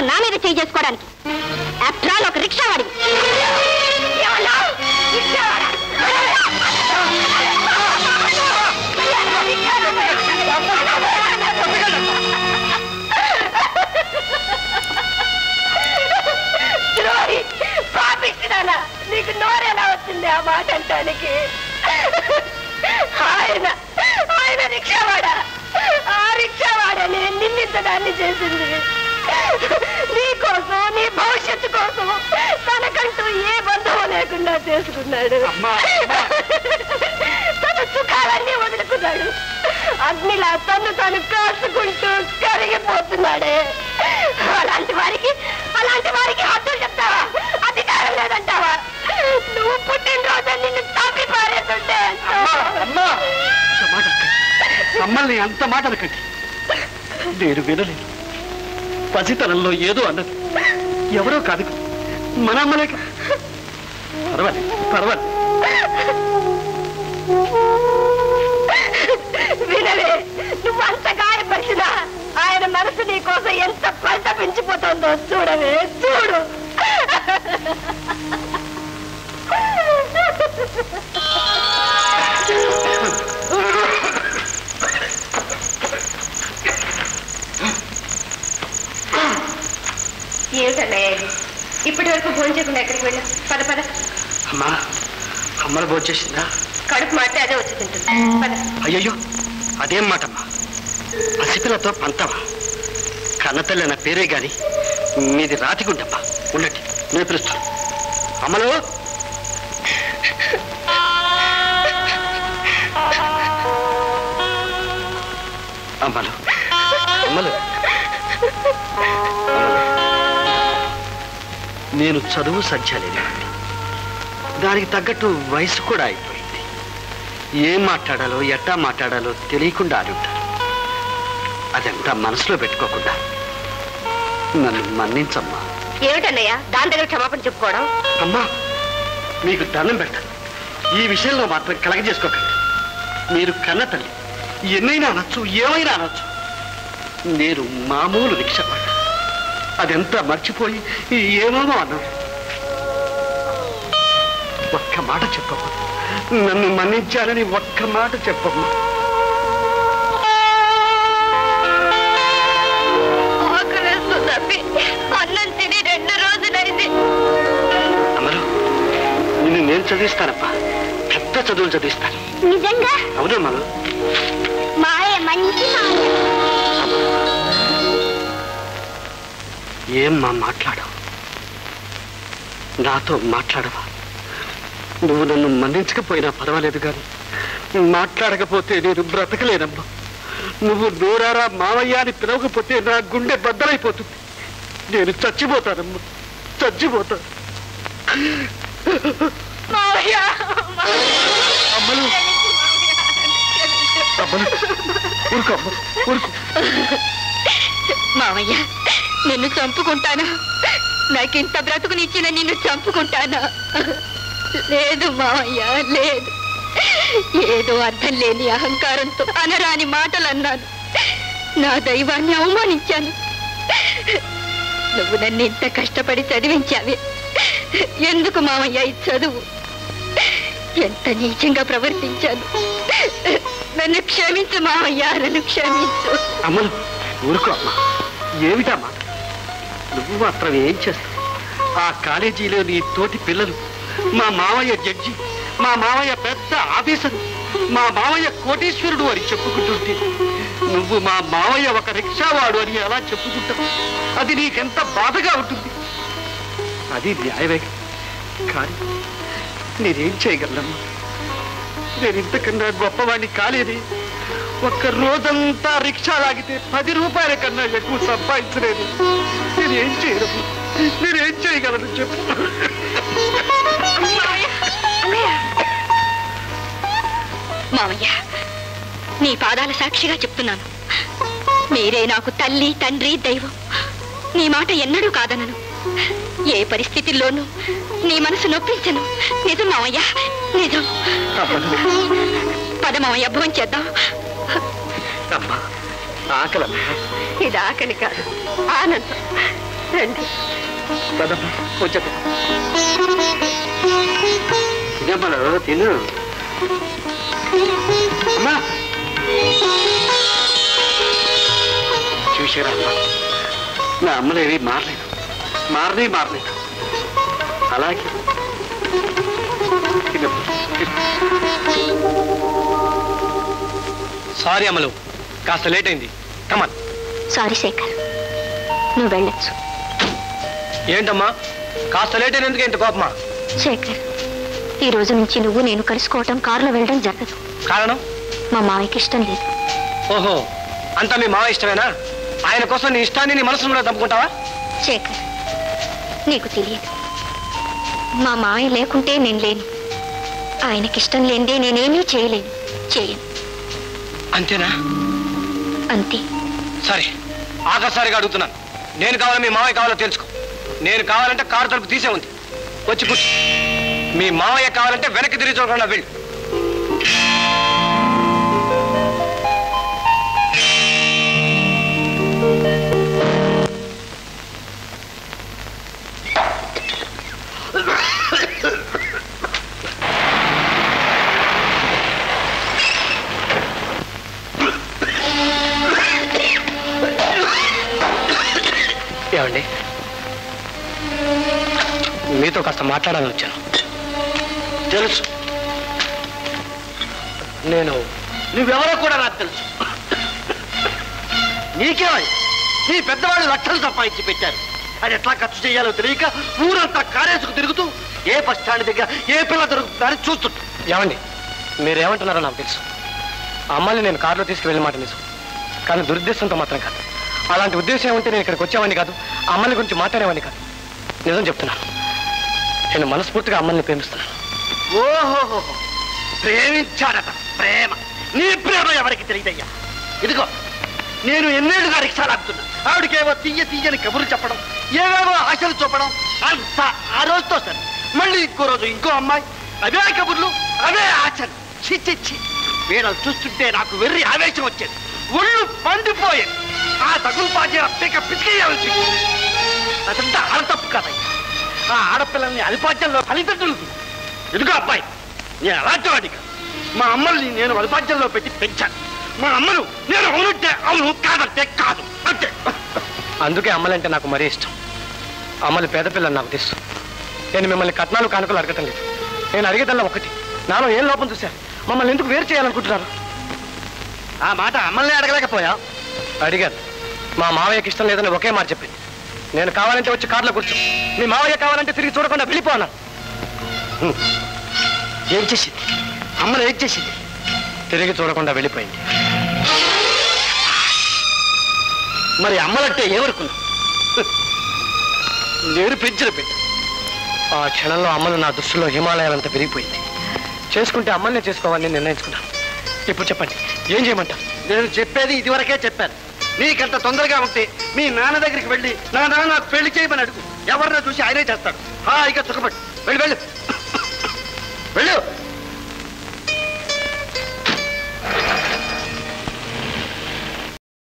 నా మీద చేయి చేసుకోవడానికి ఆఫ్టర్ ఆల్ ఒక రిక్షా వాడి ద్రోహి పాపించినానా నీకు నోరెలా వచ్చింది ఆ మాట అంటానికి ఆయన ఆయన రిక్షావాడ ఆ రిక్షావాడని నిన్నింతదాన్ని చేసింది నీ కోసం నీ భవిష్యత్తు కోసం తనకంటూ ఏ బంధువు లేకుండా చేసుకున్నాడు తన సుఖాలన్నీ వదులుకున్నాడు అగ్నిలా తను తను కాచుకుంటూ కరిగిపోతున్నాడే అలాంటి వారికి అలాంటి వారికి హద్దులు చెప్తావా అధికారం లేదంటావా నువ్వు పుట్టినరోజు నిన్ను తప్పి పారేస్తుంటే అమ్మా అంత మాట అనకండి. మమ్మల్ని అంత మాట అనకండి నేను వినలేదు పసితనంలో ఏదో అన్నది ఎవరో కాదు మన అమ్మలే కాదు. పర్వాలేదు పర్వాలేదు వినవే నువ్వు అంత గాయపరిచినా ఆయన మనసు నీ కోసం ఎంత పంట పెంచిపోతుందో చూడవే చూడు ఏమిటన్నయ్య ఇది ఇప్పటి వరకు భోజనం చేయకుండా ఎక్కడికి వెళ్ళా పద పద అమ్మా అమ్మలు భోజేసిందా కడుపు మాటే అదే వచ్చి తింటుంది పద అయ్యయ్యో అదేం మాటమ్మా పసిపిల్లతో పంతమా కన్నతల్లి నా పేరే గాని మీది రాతిగుంటమ్మా ఉండండి నేను పిలుస్తాను అమ్మలు అమ్మలు అమ్మలు నేను చదువు సజ్జలేనివాడిని దానికి తగ్గట్టు వయసు కూడా అయిపోయింది ఏం మాట్లాడాలో ఎట్టా మాట్లాడాలో తెలియకుండా ఆడి ఉంటాను అదంతా మనసులో పెట్టుకోకుండా నన్ను మన్నించమ్మా ఏమిటన్నయ్య దాని దగ్గర క్షమాపణ చెప్పుకోవడం అమ్మా మీకు దండం పెట్టాను ఈ విషయంలో మాత్రం కలగజేసుకోకండి మీరు కన్న తల్లి ఎన్నైనా అనొచ్చు ఏమైనా అనొచ్చు నేను మామూలు రిక్షపడ్డ అదంతా మర్చిపోయి ఏమేమో అన్నాను ఒక్క మాట చెప్పమ్మా నన్ను మన్నించాలని ఒక్క మాట చెప్పమ్మా ఆకలిస్తుందబ్బి అన్నం తిని రెండు రోజులైంది అమలు నిన్ను నేను చదివిస్తానప్పా పెద్ద చదువులు చదివిస్తాను నిజంగా అవును అమలు మాయ మంచి మాయ ఏం మా మాట్లాడవు నాతో మాట్లాడవా నువ్వు నన్ను మన్నించకపోయినా పర్వాలేదు కానీ మాట్లాడకపోతే నేను బ్రతకలేనమ్మా నువ్వు నోరారా మావయ్య అని పిలవకపోతే నా గుండె బద్దలైపోతుంది నేను చచ్చిపోతానమ్మా చచ్చిపోతాను మావయ్య అమ్మలు అమ్మలు ఊరుకో అమ్మ ఊరుకో మావయ్య నిన్ను చంపుకుంటాను నాకింత బ్రతుకునిచ్చిన నిన్ను చంపుకుంటాను లేదు మావయ్య లేదు ఏదో అర్థం లేని అహంకారంతో అనరాని మాటలు అన్నాను నా దైవాన్ని అవమానించాను నువ్వు నన్ను ఇంత కష్టపడి చదివించావే ఎందుకు మావయ్య ఈ చదువు ఎంత నీచంగా ప్రవర్తించాను నన్ను క్షమించు మావయ్య నన్ను క్షమించు అమ్మలు ఊరుకో అమ్మా ఏమిటా మాట నువ్వు మాత్రం ఏం చేస్తావు ఆ కాలేజీలో నీ తోటి పిల్లలు మా మావయ్య జడ్జి మా మావయ్య పెద్ద ఆఫీసరు మా మావయ్య కోటీశ్వరుడు అని చెప్పుకుంటుంటే నువ్వు మా మావయ్య ఒక రిక్షావాడు అని ఎలా చెప్పుకుంటావు అది నీకెంత బాధగా ఉంటుంది అది న్యాయమే కానీ నేనేం చేయగలనమ్మా నేను ఇంతకన్నా గొప్పవాడిని కాలేదే ఒక్క రోజంతా రిక్షా లాగితే పది రూపాయల కన్నా ఎక్కువ సంపాదించలేదు నేనేం చేయను నేనేం చేయగలను చెప్పు మామయ్య నీ పాదాల సాక్షిగా చెప్తున్నాను మీరే నాకు తల్లి తండ్రి దైవం నీ మాట ఎన్నడూ కాదనను ఏ పరిస్థితుల్లోనూ నీ మనసు నొప్పించను నిజం మామయ్య నిజం పద మామయ్య భోజనం చేద్దాం అమ్మా ఆకలమ్మా ఇది ఆకలి కాదు ఆనందం రండి పదమ్మా వచ్చేద్దాం తినమ్మా తిను అమ్మా చూసారా అమ్మా నా అమ్మలేవి మారలేదు మారనే మారలేదు అలాగే తినమ్మా సారీ అమలు కాస్త లేట్ అయింది కమన్ సారీ శేఖర్ నువ్వు వెళ్ళొచ్చు ఏంటమ్మా కాస్త లేట్ అయినందుకు ఇంత కోపమా శేఖర్ ఈ రోజు నుంచి నువ్వు నేను కలుసుకోవటం కారులో వెళ్ళడం జరగదు కారణం మా మావయ్యకి ఇష్టం లేదు ఓహో అంతా మీ మావ ఇష్టమేనా ఆయన కోసం నీ ఇష్టాన్ని నీ మనసును కూడా తప్పుకుంటావా శేఖర్ నీకు తెలియదు మా మావయ్య లేకుంటే నేను లేను ఆయనకిష్టం లేనిదే నేనేమీ చేయలేను చేయను అంతేనా అంతే సరే ఆఖరిసారిగా అడుగుతున్నాను నేను కావాలా మీ మావయ్య కావాలో తెలుసుకో నేను కావాలంటే కారు తలుపు తీసే ఉంది వచ్చి కూర్చో మీ మావయ్య కావాలంటే వెనక్కి తిరిగి చూడకుండా వెళ్ళు ఏమండి మీతో కాస్త మాట్లాడాలని వచ్చాను తెలుసు నేను నువ్వెవరో కూడా నాకు తెలుసు నీకేమై నీ పెద్దవాళ్ళు లక్షలు సంపాదించి పెట్టారు అది ఎట్లా ఖర్చు చేయాలో తెలియక ఊరంతా కారేసుకు తిరుగుతూ ఏ బస్ స్టాండ్ దగ్గర ఏ పిల్ల దొరుకుతుందని చూస్తుంటా ఏమండి మీరేమంటున్నారో నాకు తెలుసు అమ్మాయిని నేను కారులో తీసుకువెళ్ళిన మాట నిజం కానీ దురుద్దేశంతో మాత్రం కాదు అలాంటి ఉద్దేశం ఏమంటే నేను ఇక్కడికి వచ్చేవాడిని కాదు అమ్మాయిని గురించి మాట్లాడేవాడిని కాదు నిజం చెప్తున్నాను నేను మనస్ఫూర్తిగా అమ్మాయిని ప్రేమిస్తున్నాను ఓహో ప్రేమించాడట ప్రేమ నీ ప్రేమ ఎవరికి తెలియదయ్యా ఇదిగో నేను ఎన్నేళ్ళుగా రిక్షా లాగుతున్నా ఆవిడకేవో తీయ తీయని కబుర్లు చెప్పడం ఏవేవో ఆశలు చూపడం అంత ఆ రోజుతో సరే మళ్ళీ ఇంకో రోజు ఇంకో అమ్మాయి అవే కబుర్లు అవే ఆశలు చి చి చి వీళ్ళని చూస్తుంటే నాకు వెర్రి ఆవేశం వచ్చేది ఒళ్ళు పండిపోయేది ఆ తగులు పాచి పిక పిసికేయాల్సి అదంతా ఆడ తప్పు కాదయ్యా ఆ ఆడపిల్లల్ని అధిపాద్యంలో తల్లిదండ్రులు ఇదిగో అబ్బాయి నేను అలాంటి వాడిగా మా అమ్మల్ని నేను అధిపాద్యంలో పెట్టి పెంచాను మా అమ్మను నేను అవునంటే అవును కాదంటే కాదు అంతే అందుకే అమ్మలంటే నాకు మరీ ఇష్టం అమ్మలు పేద పిల్లని నాకు తెలుసు నేను మిమ్మల్ని కట్నాలు కానుకలు అడగటం లేదు నేను అడిగేదల్లా ఒకటి నాలో ఏం లోపం చూశారు మమ్మల్ని ఎందుకు వేరు చేయాలనుకుంటున్నారు ఆ మాట అమ్మల్ని అడగలేకపోయా అడిగాను మా మావయ్యకి ఇష్టం లేదని ఒకే మాట చెప్పింది నేను కావాలంటే వచ్చి కార్లో కూర్చో మీ మావయ్య కావాలంటే తిరిగి చూడకుండా వెళ్ళిపోనా ఏం చేసింది అమ్మను ఏం చేసింది తిరిగి చూడకుండా వెళ్ళిపోయింది మరి అమ్మలంటే ఏమనుకున్నా నేను పెంచిన బిడ్డ ఆ క్షణంలో అమ్మలు నా దృష్టిలో హిమాలయాలంతా పెరిగిపోయింది చేసుకుంటే అమ్మల్ని చేసుకోవాలని నిర్ణయించుకున్నాను ఇప్పుడు చెప్పండి ఏం చేయమంటారు నేను చెప్పేది ఇదివరకే చెప్పాను నీకంత తొందరగా ఉంటే మీ నాన్న దగ్గరికి వెళ్ళి నా నాన్న నాకు పెళ్లి చేయమని అడుగు ఎవరినో చూసి ఆయనే చేస్తాడు హాయిగా సుఖపడి వెళ్ళి వెళ్ళు వెళ్ళు